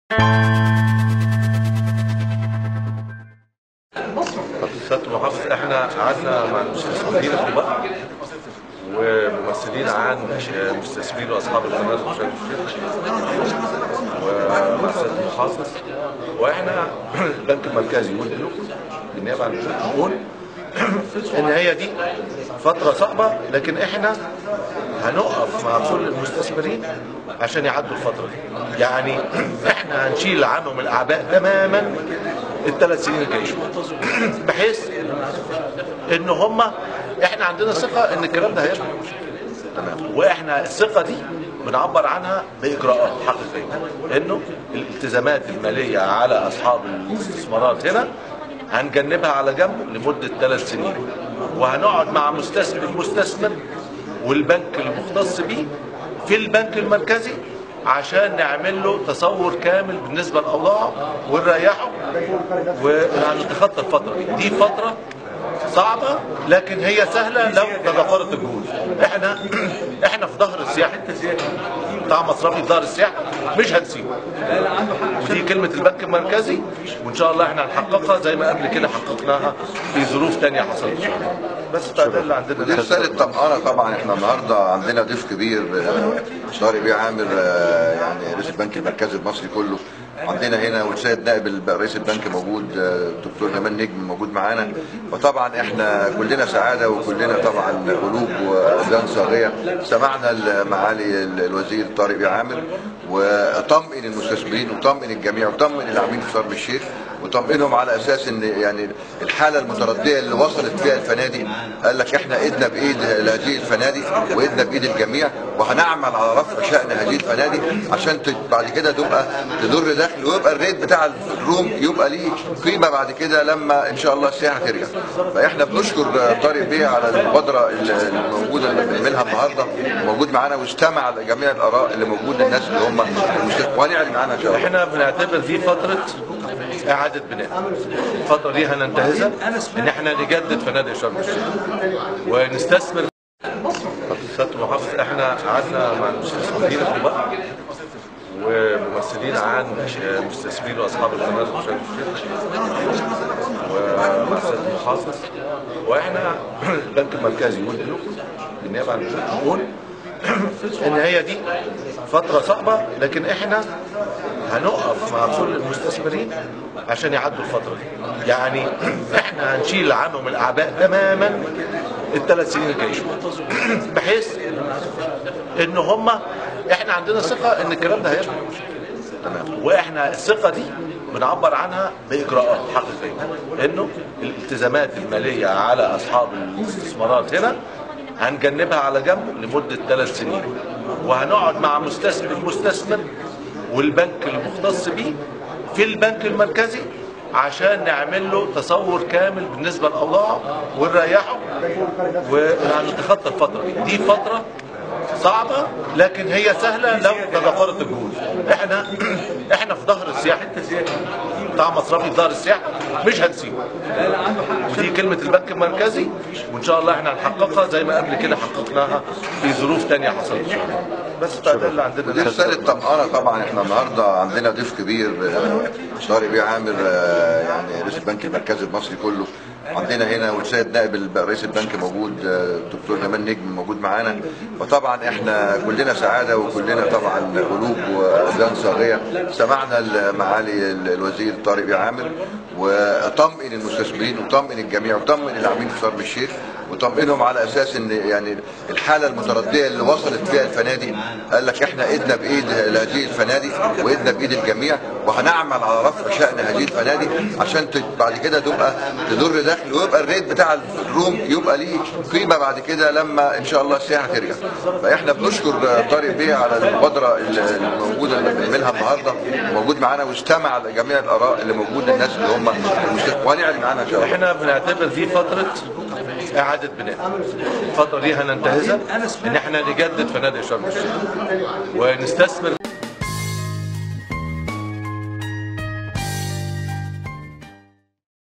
سيادة المحافظ احنا قعدنا مع المستثمرين الكبار وممثلين عن مستثمرين واصحاب الفنادق وشركة الشركة ومع سيادة المحافظ واحنا البنك المركزي والبنوك بالنيابة عن البنوك بنقول ان هي دي فترة صعبة لكن احنا هنقف مع كل المستثمرين عشان يعدوا الفترة دي يعني احنا هنشيل عنهم الاعباء تماما الثلاث سنين الجايين بحيث ان هم احنا عندنا ثقة ان الكلام ده هيبقى تمام واحنا الثقة دي بنعبر عنها باجراءات حقيقية انه الالتزامات المالية على اصحاب الاستثمارات هنا هنجنبها على جنب لمدة ثلاث سنين وهنقعد مع مستثمر المستثمر والبنك المختص بيه في البنك المركزي عشان نعمل له تصور كامل بالنسبة لأوضاعه ونريحه ونتخطى الفترة دي دي فترة صعبة لكن هي سهلة لو تضافرت الجهود احنا احنا في ظهر السياحة بتاع مصرفي في ظهر السياحة مش هنسيبه ودي كلمة البنك المركزي وان شاء الله احنا هنحققها زي ما قبل كده حققناها في ظروف تانية حصلت بس ده اللي عندنا دي رسالة طمأنة طبعا احنا النهارده عندنا ضيف كبير آه، طارق بيه عامر آه، يعني رئيس البنك المركزي المصري كله عندنا هنا والسيد نائب الب- رئيس البنك موجود آه، الدكتور جمال نجم موجود معانا وطبعا احنا كلنا سعاده وكلنا طبعا قلوب واذان صاغيه سمعنا معالي ال- الوزير طارق بيه عامر وطمئن المستثمرين وطمئن الجميع وطمئن العاملين في شرم الشيخ وطمئنهم على اساس ان يعني الحاله المترديه اللي وصلت فيها الفنادق قال لك احنا ايدنا بايد هذه الفنادق وايدنا بايد الجميع وهنعمل على رفع شان هذه الفنادق عشان ت- بعد كده تبقى تدر دخل ويبقى الريت بتاع الروم يبقى ليه قيمه بعد كده لما ان شاء الله السياحه ترجع فاحنا بنشكر طارق بيه على المبادره الموجوده اللي بنعملها النهارده موجود معانا واستمع لجميع الاراء اللي موجوده الناس اللي هم المستثمرين وهنعلن عنها ان شاء الله احنا بنعتبر دي فترة إعادة بناء الفترة دي هننتهزها إن احنا نجدد فنادق شرم الشيخ ونستثمر سيادة المحافظ احنا قعدنا مع المستثمرين الكبار وممثلين عن مستثمرين واصحاب الفنادق وشركة الشركة ومع سيادة المحافظ واحنا البنك المركزي والبنوك بالنيابة عن البنوك بنقول ان هي دي فترة صعبة لكن احنا هنقف مع كل المستثمرين عشان يعدوا الفترة دي يعني احنا هنشيل عنهم الاعباء تماما الثلاث سنين الجايين بحيث ان هم احنا عندنا ثقة ان الكلام ده هيبقى تمام واحنا الثقة دي بنعبر عنها باجراءات حقيقية انه الالتزامات المالية على اصحاب الاستثمارات هنا هنجنبها على جنب لمدة ثلاث سنين وهنقعد مع مستثمر المستثمر والبنك المختص بيه في البنك المركزي عشان نعمل له تصور كامل بالنسبة لأوضاعه ونريحه ونتخطى الفترة دي دي فترة صعبة لكن هي سهلة لو تضافرت الجهود احنا احنا في ظهر السياحة بتاع مصرفي في ظهر السياحة مش هنسيبه ودي كلمة البنك المركزي وان شاء الله احنا هنحققها زي ما قبل كده حققناها في ظروف تانية حصلت بس ده اللي عندنا دي رسالة طمأنة طبعا احنا النهارده عندنا ضيف كبير آه، طارق بيه عامر آه، يعني رئيس البنك المركزي المصري كله عندنا هنا والسيد نائب الب- رئيس البنك موجود آه، الدكتور جمال نجم موجود معانا وطبعا احنا كلنا سعاده وكلنا طبعا قلوب واذان صاغيه سمعنا معالي ال- الوزير طارق بيه عامر وطمئن المستثمرين وطمئن الجميع وطمئن العاملين في شرم الشيخ وطمئنهم على اساس ان يعني الحاله المترديه اللي وصلت فيها الفنادق قال لك احنا ايدنا بايد هذه الفنادق وايدنا بايد الجميع وهنعمل على رفع شان هذه الفنادق عشان ت- بعد كده تبقى تدر دخل ويبقى الريت بتاع الروم يبقى ليه قيمه بعد كده لما ان شاء الله السياحه ترجع فاحنا بنشكر طارق بيه على المبادره الموجوده اللي بنعملها النهارده موجود معانا واستمع لجميع الاراء اللي موجوده الناس اللي هم المستثمرين وهنعلن عنها ان شاء الله احنا بنعتبر دي فترة إعادة بناء الفترة دي هننتهزها إن احنا نجدد فنادق شرم الشيخ ونستثمر